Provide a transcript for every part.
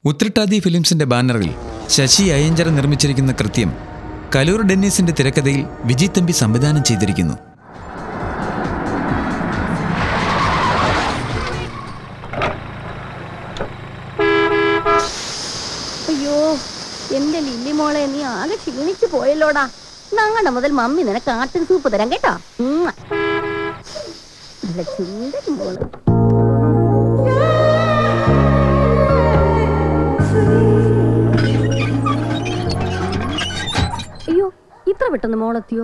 ഉത്രട്ടാദി ഫിലിംസിന്റെ ബാനറിൽ ശശി അയ്യഞ്ചർ നിർമ്മിച്ചിരിക്കുന്ന കൃത്യം കലൂർ ഡെന്നീസിന്റെ തിരക്കഥയിൽ വിജയ് തമ്പി സംവിധാനം ചെയ്തിരിക്കുന്നു അയ്യോ എന്റെ ലില്ലി മോളെ നീ ആകെ ക്ഷീണിച്ചു പോയല്ലോടാ നാങ്ങണ്ട മുതൽ മമ്മി നിനക്ക് ആട്ടിൻ സൂപ്പ് തരാം കേട്ടോ ഉമ്മ. നല്ല ചുണ്ടൻ മോള് അയ്യോ ഇത്ര പെട്ടെന്ന് മോളെത്തിയോ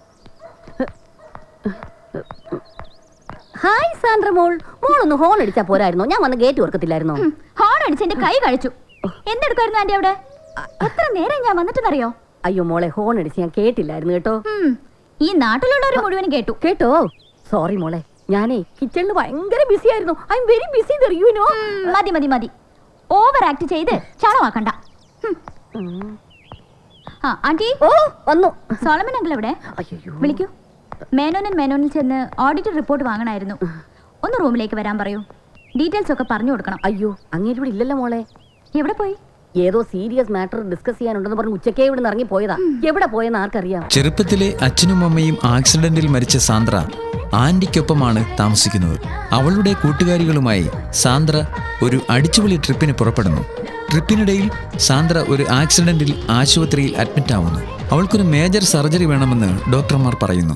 ഹായ് സാൻഡ്ര മോൾ മോളൊന്ന് ഹോൺ അടിച്ചാ പോരായിരുന്നോ ഞാൻ വന്ന് ഗേറ്റ് ഓർക്കത്തില്ലായിരുന്നോ ഹോൺ അടിച്ച് എന്റെ കൈ കഴിച്ചു എന്തെടുക്കായിരുന്നു ആന്റി അവിടെ എത്ര നേരം ഞാൻ വന്നിട്ടെന്നറിയോ അയ്യോ മോളെ ഹോൺ അടിച്ച് ഞാൻ കേട്ടില്ലായിരുന്നു കേട്ടോ ഉം, ഈ നാട്ടിലുള്ളവർ മുഴുവനും കേട്ടു കേട്ടോ സോറി മോളെ ഞാനേ കിച്ചണിൽ ഭയങ്കര ബിസി ആയിരുന്നു I am very busy you know um, മതി മതി മതി ഓവർ ആക്ട് ചെയ്ത് ചളമാക്കണ്ട ഉം. ആ ആന്റി ഓ വന്നു സോളമൻ അങ്കിൾ എവിടെ അയ്യോ വിളിക്കൂ മേനോനൻ മേനോനിൽ ചെന്ന് ഓഡിറ്റ് റിപ്പോർട്ട് വാങ്ങണമായിരുന്നു ഒന്ന് റൂമിലേക്ക് വരാൻ പറയൂ ഡീറ്റെയിൽസ് ഒക്കെ പറഞ്ഞു കൊടുക്കണം അയ്യോ അങ്ങേര് ഇവിടെ ഇല്ലല്ലോ മോളെ എവിടെ പോയി ഏതോ സീരിയസ് മാറ്റർ ഡിസ്കസ് ചെയ്യാനുണ്ടെന്ന് പറഞ്ഞ് ഉച്ചക്കേ ഇവിടെ ഇറങ്ങി പോയതാ എവിടെ പോയെന്ന് ആർക്കറിയാം ചെറുപ്പത്തിലെ അച്ഛനും അമ്മയും ആക്സിഡന്റിൽ മരിച്ച സാന്ദ്ര ആന്റിക്കൊപ്പമാണ് താമസിക്കുന്നത് അവളുടെ കൂട്ടുകാരികളുമായി സാന്ദ്ര ഒരു അടിച്ചുപൊളി ട്രിപ്പിന് പുറപ്പെടുന്നു ട്രിപ്പിനിടയിൽ സാന്ദ്ര ഒരു ആക്സിഡന്റിൽ ആശുപത്രിയിൽ അഡ്മിറ്റ് ആവുന്നു അവൾക്കൊരു മേജർ സർജറി വേണമെന്ന് ഡോക്ടർമാർ പറയുന്നു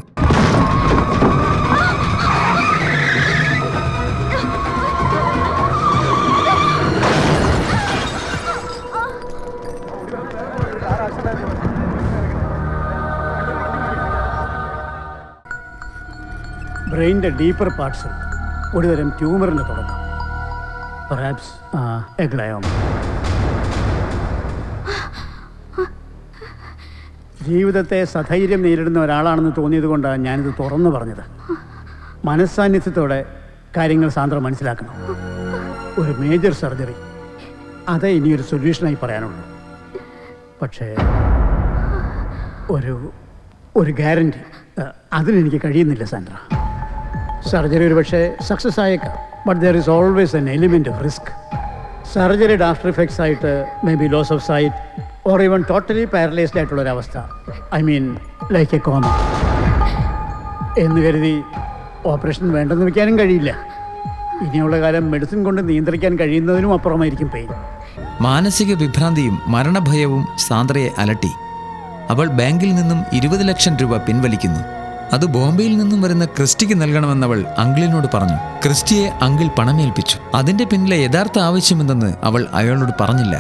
ബ്രെയിനിൻ്റെ ഡീപ്പർ പാർട്സിൽ ഒരുതരം ട്യൂമറിൻ്റെ തുടക്കം പെർഹാപ്സ് എ ഗ്ലയോമ ജീവിതത്തെ സധൈര്യം നേരിടുന്ന ഒരാളാണെന്ന് തോന്നിയത് കൊണ്ടാണ് ഞാനിത് തുറന്നു പറഞ്ഞത് മനസ്സാന്നിധ്യത്തോടെ കാര്യങ്ങൾ സാന്ദ്രം മനസ്സിലാക്കണം ഒരു മേജർ സർജറി അതേ ഇനിയൊരു സൊല്യൂഷനായി പറയാനുള്ളൂ പക്ഷേ ഒരു ഒരു ഗ്യാരണ്ടി അതിനെനിക്ക് കഴിയുന്നില്ല സാൻഡ്ര സർജറി ഒരു പക്ഷേ സക്സസ് ആയേക്കാം but there is always an element of risk സർജറിയുടെ ആഫ്റ്റർ എഫക്ട്സ് ആയിട്ട് may be loss of sight or even totally paralysed ആയിട്ടുള്ള ഒരവസ്ഥ I mean like a coma എന്ന് കരുതി ഓപ്പറേഷൻ വേണ്ടെന്ന് വെക്കാനും കഴിയില്ല ഇനിയുള്ള കാലം മെഡിസിൻ കൊണ്ട് നിയന്ത്രിക്കാൻ കഴിയുന്നതിനും അപ്പുറമായിരിക്കും പെയിൻ മാനസിക വിഭ്രാന്തിയും മരണഭയവും സാന്ദ്രയെ അലട്ടി അവൾ ബാങ്കിൽ നിന്നും ഇരുപത് ലക്ഷം രൂപ പിൻവലിക്കുന്നു അത് ബോംബെയിൽ നിന്നും വരുന്ന ക്രിസ്റ്റിക്ക് നൽകണമെന്നവൾ അങ്കിളിനോട് പറഞ്ഞു ക്രിസ്റ്റിയെ അങ്കിൾ പണമേൽപ്പിച്ചു അതിന്റെ പിന്നിലെ യഥാർത്ഥ ആവശ്യമെന്തെന്ന് അവൾ അയാളോട് പറഞ്ഞില്ല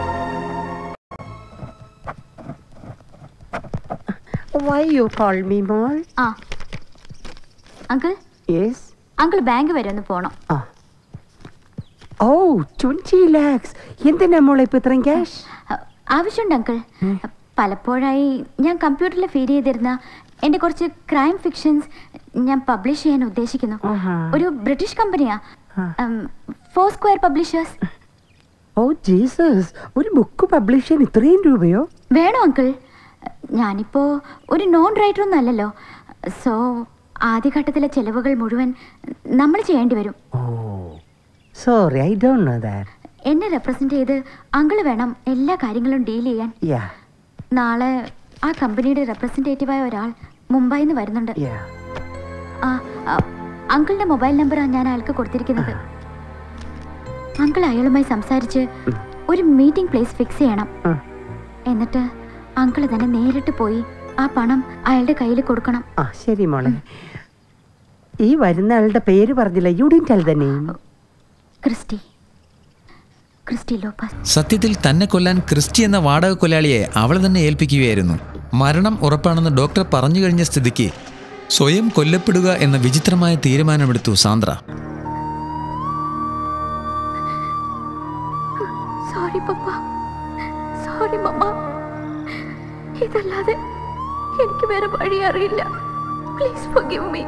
Why you call me, Mall? ആ അങ്കിൾ Yes. അങ്കിൾ ബാങ്ക് വരെ ഒന്ന് പോണം Ah. Oh, 20 lakhs. എന്തിനാ മോളെ ഇപ്പൊ ഇത്രയും ക്യാഷ് അ, ആവശ്യമുണ്ട് അങ്കിൾ പലപ്പോഴായി ഞാൻ കമ്പ്യൂട്ടറിൽ ഫീഡ് ചെയ്തിരുന്ന എൻ്റെ കുറച്ച് ക്രൈം ഫിക്ഷൻസ് ഞാൻ പബ്ലിഷ് ചെയ്യാൻ ഉദ്ദേശിക്കുന്നു ആഹാ. ഒരു ബ്രിട്ടീഷ് കമ്പനിയാ Four Square Publishers oh Jesus ഒരു ബുക്ക് പബ്ലിഷ് ചെയ്യാൻ ഇത്രയും രൂപയോ വേണോ അങ്കിൾ ഞാനിപ്പോൾ ഒരു നോൺ റൈറ്റർ ഒന്നും അല്ലല്ലോ സോ ആദ്യഘട്ടത്തിലെ ചെലവുകൾ മുഴുവൻ നമ്മൾ ചെയ്യേണ്ടി വരും oh sorry I don't know that എന്നെ റെപ്രസെൻ്റ് ചെയ്ത് അങ്കിള് വേണം എല്ലാ കാര്യങ്ങളും ഡീൽ ചെയ്യാൻ യാ നാളെ ആ കമ്പനിയുടെ റെപ്രസെൻറ്റേറ്റീവായ ഒരാൾ മുംബൈയിൽ നിന്ന് വരുന്നുണ്ട് യാ ആ ആ, അങ്കിളിന്റെ മൊബൈൽ നമ്പറാണ് ഞാൻ അയാൾക്ക് കൊടുത്തിരിക്കുന്നത് അങ്കിൾ അയാളുമായി സംസാരിച്ച് ഒരു മീറ്റിംഗ് പ്ലേസ് ഫിക്സ് ചെയ്യണം ആ. എന്നിട്ട് അങ്കിൾ തന്നെ നേരിട്ട് പോയി ആ പണം അയാളുടെ കയ്യിൽ കൊടുക്കണം ആ ശരി മോളെ ഈ വരുന്ന ആളുടെ പേര് പറഞ്ഞില്ല you didn't tell the name Christy Christy Lopez സത്യത്തിൽ തന്നെ കൊല്ലാൻ ക്രിസ്റ്റി എന്ന വാടക കൊല്ലാളിയെ അവൾ തന്നെ ഏൽപ്പിക്കുകയായിരുന്നു മരണം ഉറപ്പാണെന്ന് ഡോക്ടർ പറഞ്ഞു കഴിഞ്ഞ സ്ഥിതിക്ക് സ്വയം കൊല്ലപ്പെടുക എന്ന വിചിത്രമായ തീരുമാനമെടുത്തു Sandra sorry papa sorry mama ഇതല്ലാതെ എനിക്ക് വേറെ വഴി അറിയില്ല പ്ലീസ് forgive me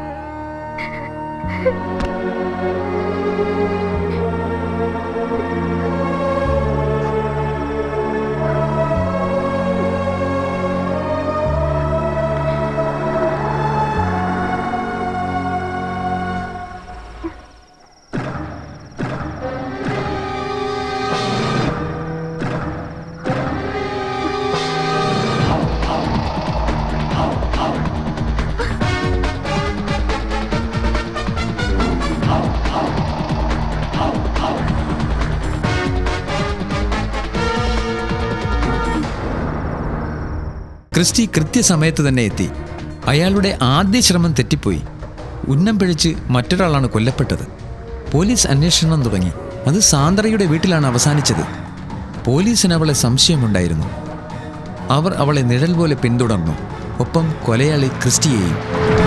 ക്രിസ്റ്റി കൃത്യസമയത്ത് തന്നെ എത്തി അയാളുടെ ആദ്യ ശ്രമം തെറ്റിപ്പോയി ഉന്നം പിഴച്ച് മറ്റൊരാളാണ് കൊല്ലപ്പെട്ടത് പോലീസ് അന്വേഷണം തുടങ്ങി അത് സാന്ദ്രയുടെ വീട്ടിലാണ് അവസാനിച്ചത് പോലീസിന് അവളെ സംശയമുണ്ടായിരുന്നു അവർ അവളെ നിഴൽ പോലെ പിന്തുടർന്നു ഒപ്പം കൊലയാളി ക്രിസ്റ്റിയെയും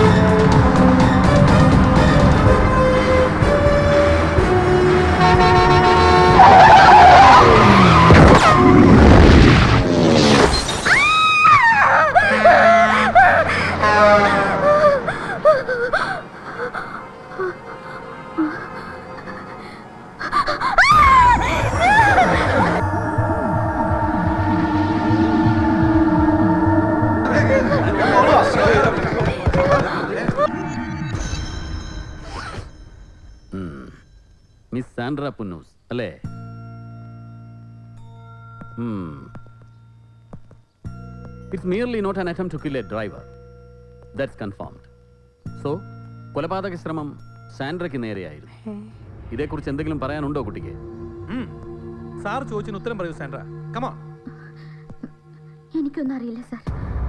മിസ് സാൻഡ്ര പുന്നൂസ് അല്ലേ it's merely not an attempt to kill a driver that's confirmed so കൊലപാതക ശ്രമം സാൻഡ്രയ്ക്ക് നേരെയായിരുന്നു ഇതേക്കുറിച്ച് എന്തെങ്കിലും പറയാനുണ്ടോ കുട്ടിക്ക് സാർ ചോദിച്ചതിന് ഉത്തരം പറയൂ സാൻഡ്ര കമാ എനിക്കൊന്നും അറിയില്ല സാർ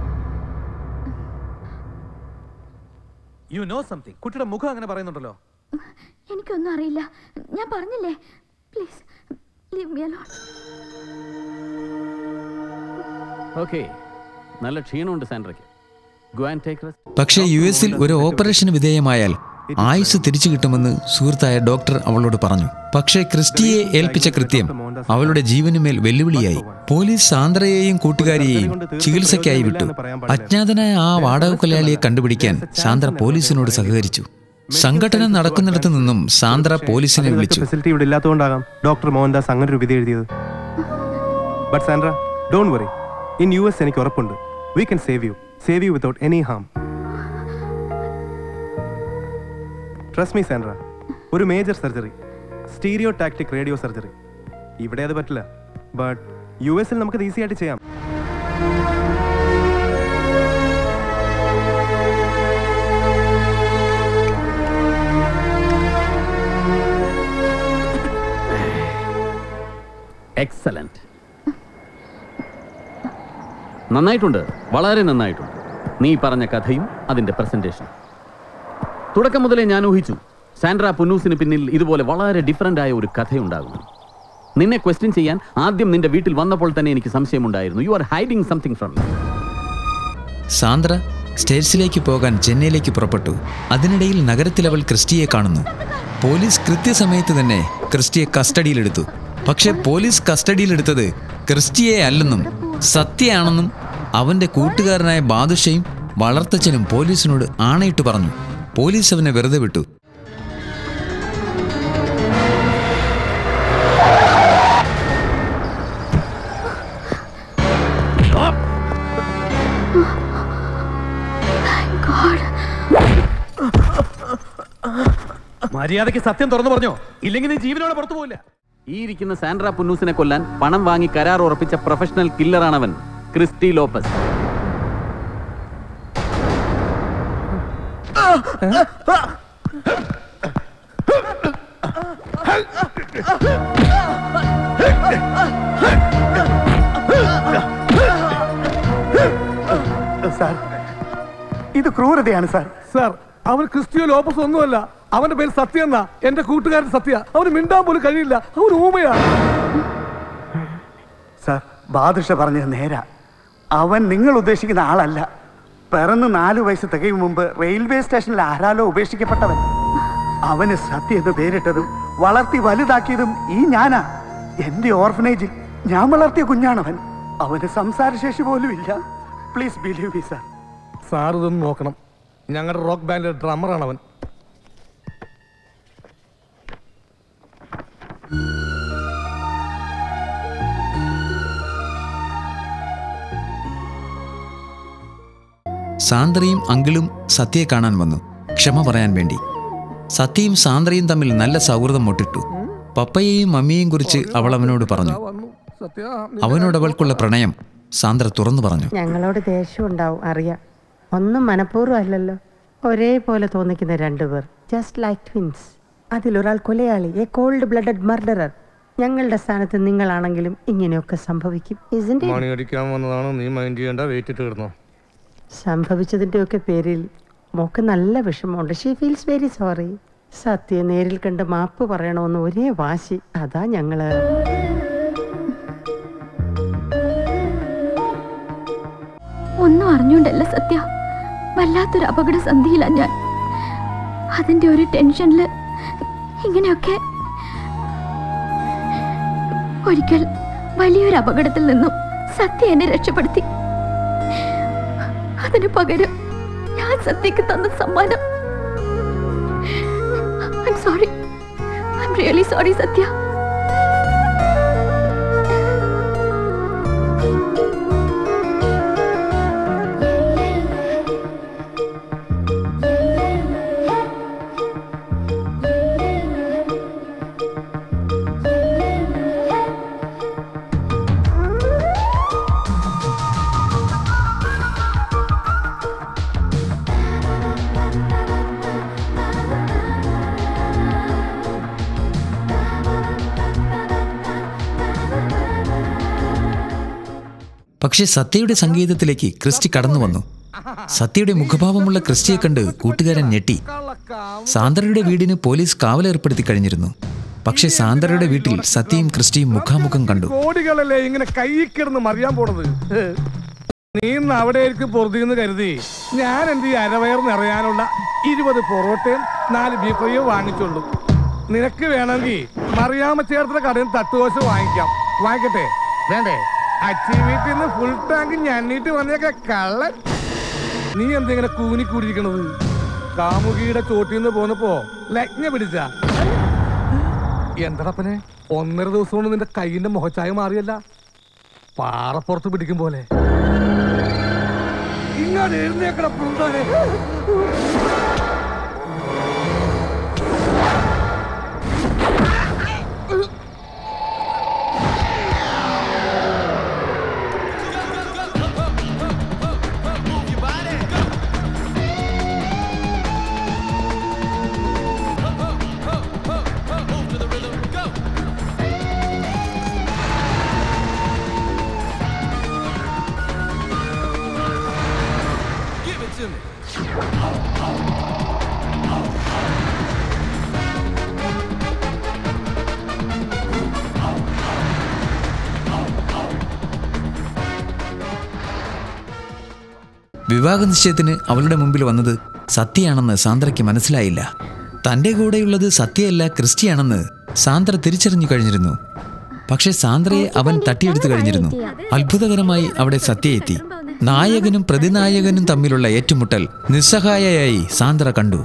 യു നോ സംതിങ് കുട്ടിയുടെ മുഖം അങ്ങനെ പറയുന്നുണ്ടല്ലോ എനിക്കൊന്നും അറിയില്ല ഞാൻ പറഞ്ഞില്ലേ please leave me alone okay നല്ല ക്ഷീണമുണ്ട് സാൻഡ്രയ്ക്ക് ഗോ ആൻഡ് ടേക്ക് റെസ്റ്റ് പക്ഷേ യു എസിൽ ഒരു ഓപ്പറേഷന് വിധേയമായാൽ ആയുസ് തിരിച്ചു കിട്ടുമെന്ന് സുഹൃത്തായ ഡോക്ടർ അവളോട് പറഞ്ഞു പക്ഷേ ക്രിസ്റ്റിയെ ഏൽപ്പിച്ച കൃത്യം അവളുടെ ജീവനുമേൽ വെല്ലുവിളിയായി പോലീസ് സാന്ദ്രയെയും കൂട്ടുകാരിയെയും ചികിത്സയ്ക്കായി വിട്ടു അജ്ഞാതനായ ആ വാടക കൊലയാളിയെ കണ്ടുപിടിക്കാൻ സാന്ദ്ര പോലീസിനോട് സഹകരിച്ചു സംഘടന നടക്കുന്നിടത്തു നിന്നും സാന്ദ്ര പോലീസിനെ വിളിച്ചു ഫെസിലിറ്റി ഇവിടെ ഇല്ലാത്തതുകൊണ്ടാകാം ഡോക്ടർ മോഹൻദാസ് അങ്ങനെ ഒരു വിധി എഴുതിയത് but Sandra don't worry in US എനിക്ക് ഉറപ്പുണ്ട് we can save you save you without any harm trust me Sandra ഒരു major surgery stereotactic radio surgery ഇവിടെ അത് പറ്റില്ല ബട്ട് യു എസിൽ നമുക്കത് ഈസി ആയിട്ട് ചെയ്യാം എക്സലന്റ് നന്നായിട്ടുണ്ട് വളരെ നന്നായിട്ടുണ്ട് നീ പറഞ്ഞ കഥയും അതിന്റെ പ്രസന്റേഷൻ തുടക്കം മുതലേ ഞാൻ ഊഹിച്ചു സാൻഡ്ര പുന്നൂസിന് പിന്നിൽ ഇതുപോലെ വളരെ ഡിഫറൻ്റ് ആയ ഒരു കഥയുണ്ടാകുന്നു നിന്നെ ക്വസ്റ്റ്യൻ ചെയ്യാൻ ആദ്യം നിന്റെ വീട്ടിൽ വന്നപ്പോൾ തന്നെ എനിക്ക് സംശയമുണ്ടായിരുന്നു you are hiding something from Sandra സ്റ്റേറ്റ്സിലേക്ക് പോകാൻ ചെന്നൈയിലേക്ക് പുറപ്പെട്ടു അതിനിടയിൽ നഗരത്തിൽ അവൾ ക്രിസ്റ്റിയെ കാണുന്നു പോലീസ് കൃത്യസമയത്ത് തന്നെ ക്രിസ്റ്റിയെ കസ്റ്റഡിയിലെടുത്തു പക്ഷേ പോലീസ് കസ്റ്റഡിയിലെടുത്തത് ക്രിസ്റ്റിയെ അല്ലെന്നും സത്യയാണെന്നും അവന്റെ കൂട്ടുകാരനായ ബാദുഷയും വളർത്തച്ഛനും പോലീസിനോട് ആണയിട്ട് പറഞ്ഞു പോലീസ് അവനെ വെറുതെ വിട്ടു മര്യാദയ്ക്ക് സത്യം തുറന്നു പറഞ്ഞോ ഇല്ലെങ്കിൽ നീ ജീവനോടെ പുറത്തു പോവില്ല ഈ ഇരിക്കുന്ന സാൻഡ്ര പുന്നൂസിനെ കൊല്ലാൻ പണം വാങ്ങി കരാർ ഉറപ്പിച്ച പ്രൊഫഷണൽ കില്ലറാണവൻ ക്രിസ്റ്റി ലോപ്പസ് സാർ ഇത് ക്രൂരതയാണ് സാർ സാർ അവൻ ക്രിസ്റ്റിയോ ലോപ്പസ് ഒന്നുമല്ല അവന്റെ പേര് സത്യ എന്നാ എന്റെ കൂട്ടുകാരൻ സത്യ അവന് മിണ്ടാൻ പോലും കഴിയില്ല അവൻ ഊമയാണ് സാർ ബാദുഷ പറഞ്ഞത് നേരാ അവൻ നിങ്ങൾ ഉദ്ദേശിക്കുന്ന ആളല്ല പിറന്ന് നാലു വയസ്സ് തികയും മുമ്പ് റെയിൽവേ സ്റ്റേഷനിൽ ആരാലോ ഉപേക്ഷിക്കപ്പെട്ടവൻ അവന് സത്യ എന്ന് പേരിട്ടതും വളർത്തി വലുതാക്കിയതും ഈ ഞാനാ എന്റെ ഓർഫനേജിൽ ഞാൻ വളർത്തിയ കുഞ്ഞാണവൻ അവന് സംസാരശേഷി പോലും ഇല്ല please believe me sir sir ഇതൊന്ന് നോക്കണം ഞങ്ങളുടെ റോക്ക് ബാൻഡിലെ ഡ്രമ്മറാണ് അവൻ സാന്ദ്രയും അങ്കിളും സത്യയെ കാണാൻ വന്നു ക്ഷമ പറയാൻ വേണ്ടി സത്യയും സാന്ദ്രയും തമ്മിൽ നല്ല സൗഹൃദം മുട്ടിട്ടു പപ്പയെയും മമ്മിയെയും കുറിച്ച് അവൾ അവനോട് പറഞ്ഞു വന്നു സത്യ അവനോട് അവൾക്കുള്ള പ്രണയം സാന്ദ്ര തുറന്നു പറഞ്ഞു ഞങ്ങളോട് ദേഷ്യം ഉണ്ടാവും അറിയാം ഒന്നും മനഃപൂർവ്വം അല്ലല്ലോ ഒരേപോലെ തോന്നിക്കുന്ന രണ്ടുപേർ ജസ്റ്റ് ലൈക്ക് ട്വിൻസ് അതിലൊരാൾ കൊലയാളി എ കോൾഡ് ബ്ലഡഡ് മർഡറർ ഞങ്ങളുടെ സ്ഥാനത്ത് നിങ്ങളാണെങ്കിലും ഇങ്ങനെയൊക്കെ സംഭവിക്കും Isn't it? മണിയടിക്കാൻ വന്നതാണ് നീ മൈൻഡ് ചെയ്യേണ്ട വെയിറ്റ് ഇട്ട് കിടന്നോ സംഭവിച്ചതിൻ്റെയൊക്കെ പേരിൽ മോക്ക് നല്ല വിഷമമുണ്ട് ഷീ ഫീൽസ് വെരി സോറി സത്യം നേരിൽ കണ്ട് മാപ്പ് പറയണമെന്ന് ഒരേ വാശി അതാ ഞങ്ങള് ഒന്നും അറിഞ്ഞുകൊണ്ടല്ല സത്യ വല്ലാത്തൊരു അപകട സന്ധിയിലാണ് ഞാൻ അതിന്റെ ഒരു ടെൻഷനില് ഇങ്ങനെയൊക്കെ ഒരിക്കൽ വലിയൊരു അപകടത്തിൽ നിന്നും സത്യ എന്നെ രക്ഷപ്പെടുത്തി അതിന് പകരം ഞാൻ സത്യക്ക് തന്ന സമ്മാനം I sorry I'm really sorry Sathya പക്ഷേ സത്യയുടെ സംഗീതത്തിലേക്ക് ക്രിസ്റ്റി കടന്നു വന്നു സത്യയുടെ മുഖഭാവമുള്ള ക്രിസ്റ്റിയെ കണ്ട് കൂട്ടുകാരൻ ഞെട്ടി സാന്ദ്രയുടെ വീടിന് പോലീസ് കാവലേർപ്പെടുത്തി കഴിഞ്ഞിരുന്നു പക്ഷേ സാന്ദ്രയുടെ വീട്ടിൽ സത്യയും ക്രിസ്റ്റിയും മുഖാമുഖം കണ്ടു കോടികളല്ലേ ഇങ്ങനെ കൈ കിടന്ന് മറിയാൻ പോണത് നീ ഇന്ന് അവിടെ ആയിരിക്കും പൊറുതിന്ന് കരുതി ഞാൻ എന്ത് ഈ അരവയർ നിറയാനുള്ള ഇരുപത് പൊറോട്ടയും നാല് ബീഫ് ഫ്രൈയോ വാങ്ങിച്ചുള്ളൂ നിനക്ക് വേണമെങ്കിൽ മറിയാമ്മ ചേർത്തുന്ന കടയിൽ നിന്ന് തട്ടുദോശ വാങ്ങിക്കാം വാങ്ങിക്കട്ടെ വേണ്ടേ അച്ചി വീട്ടിൽ നിന്ന് ഫുൾ ടാങ്ക് ഞണ്ണിട്ട് വന്നേക്ക കള്ളൻ നീ എന്തിങ്ങനെ കൂനി കൂടിയിരിക്കണത് കാമുകിയുടെ ചോട്ടിൽ നിന്ന് പോന്നപ്പോ ലജ്ഞ പിടിച്ച എന്തടപ്പനെ ഒന്നര ദിവസം കൊണ്ട് നിന്റെ കൈയിന്റെ മുഖച്ചായ മാറിയല്ല പാറപ്പുറത്ത് പിടിക്കും പോലെ ഇങ്ങോട്ട് എഴുന്നേക്കട പുന്തോനെ വിവാഹ നിശ്ചയത്തിന് അവളുടെ മുമ്പിൽ വന്നത് സത്യയാണെന്ന് സാന്ദ്രയ്ക്ക് മനസ്സിലായില്ല തൻ്റെ കൂടെയുള്ളത് സത്യയല്ല ക്രിസ്റ്റിയാണെന്ന് സാന്ദ്ര തിരിച്ചറിഞ്ഞു കഴിഞ്ഞിരുന്നു പക്ഷേ സാന്ദ്രയെ അവൻ തട്ടിയെടുത്തു കഴിഞ്ഞിരുന്നു അത്ഭുതകരമായി അവിടെ സത്യ എത്തി നായകനും പ്രതിനായകനും തമ്മിലുള്ള ഏറ്റുമുട്ടൽ നിസ്സഹായയായി സാന്ദ്ര കണ്ടു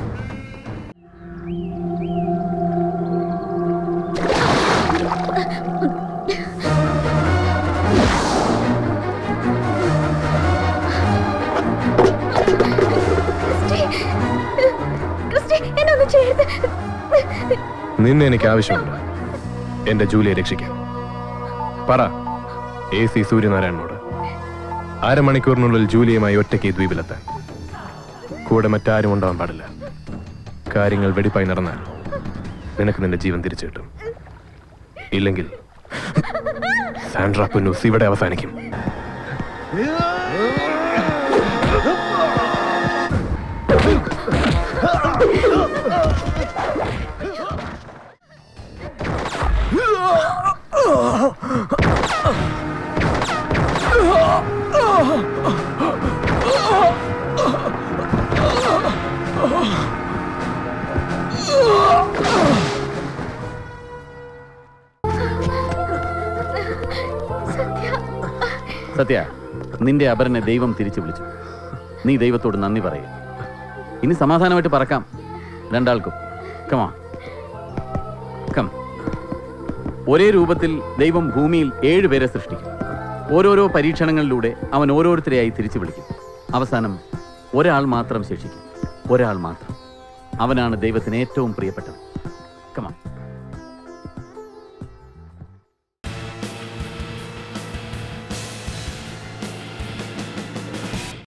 ക്രിസ്റ്റി എന്നെ ഒന്നും ചെയ്യരുത് നിന്നെ എനിക്ക് ആവശ്യമുണ്ട് എന്റെ ജൂലിയെ രക്ഷിക്കാൻ പറ എ സി സൂര്യനാരായണനോട് അരമണിക്കൂറിനുള്ളിൽ ജൂലിയുമായി ഒറ്റയ്ക്ക് ഈ ദ്വീപിലെത്താൻ കൂടെ മറ്റാരും ഉണ്ടാവാൻ പാടില്ല കാര്യങ്ങൾ വെടിപ്പായി നടന്നാൽ നിനക്ക് നിന്റെ ജീവൻ തിരിച്ചു കിട്ടും ഇല്ലെങ്കിൽ സാൻഡ്ര പുന്നൂസ് ഇവിടെ അവസാനിക്കും സത്യ നിന്റെ അപരനെ ദൈവം തിരിച്ചു വിളിച്ചു നീ ദൈവത്തോട് നന്ദി പറയും ഇനി സമാധാനമായിട്ട് പറക്കാം രണ്ടാൾക്കും കമാ കം ഒരേ രൂപത്തിൽ ദൈവം ഭൂമിയിൽ ഏഴ് പേരെ സൃഷ്ടിക്കും ഓരോരോ പരീക്ഷണങ്ങളിലൂടെ അവൻ ഓരോരുത്തരെയായി തിരിച്ചു വിളിക്കും അവസാനം ഒരാൾ മാത്രം ശേഷിക്കും ഒരാൾ മാത്രം അവനാണ് ദൈവത്തിന് ഏറ്റവും പ്രിയപ്പെട്ടത്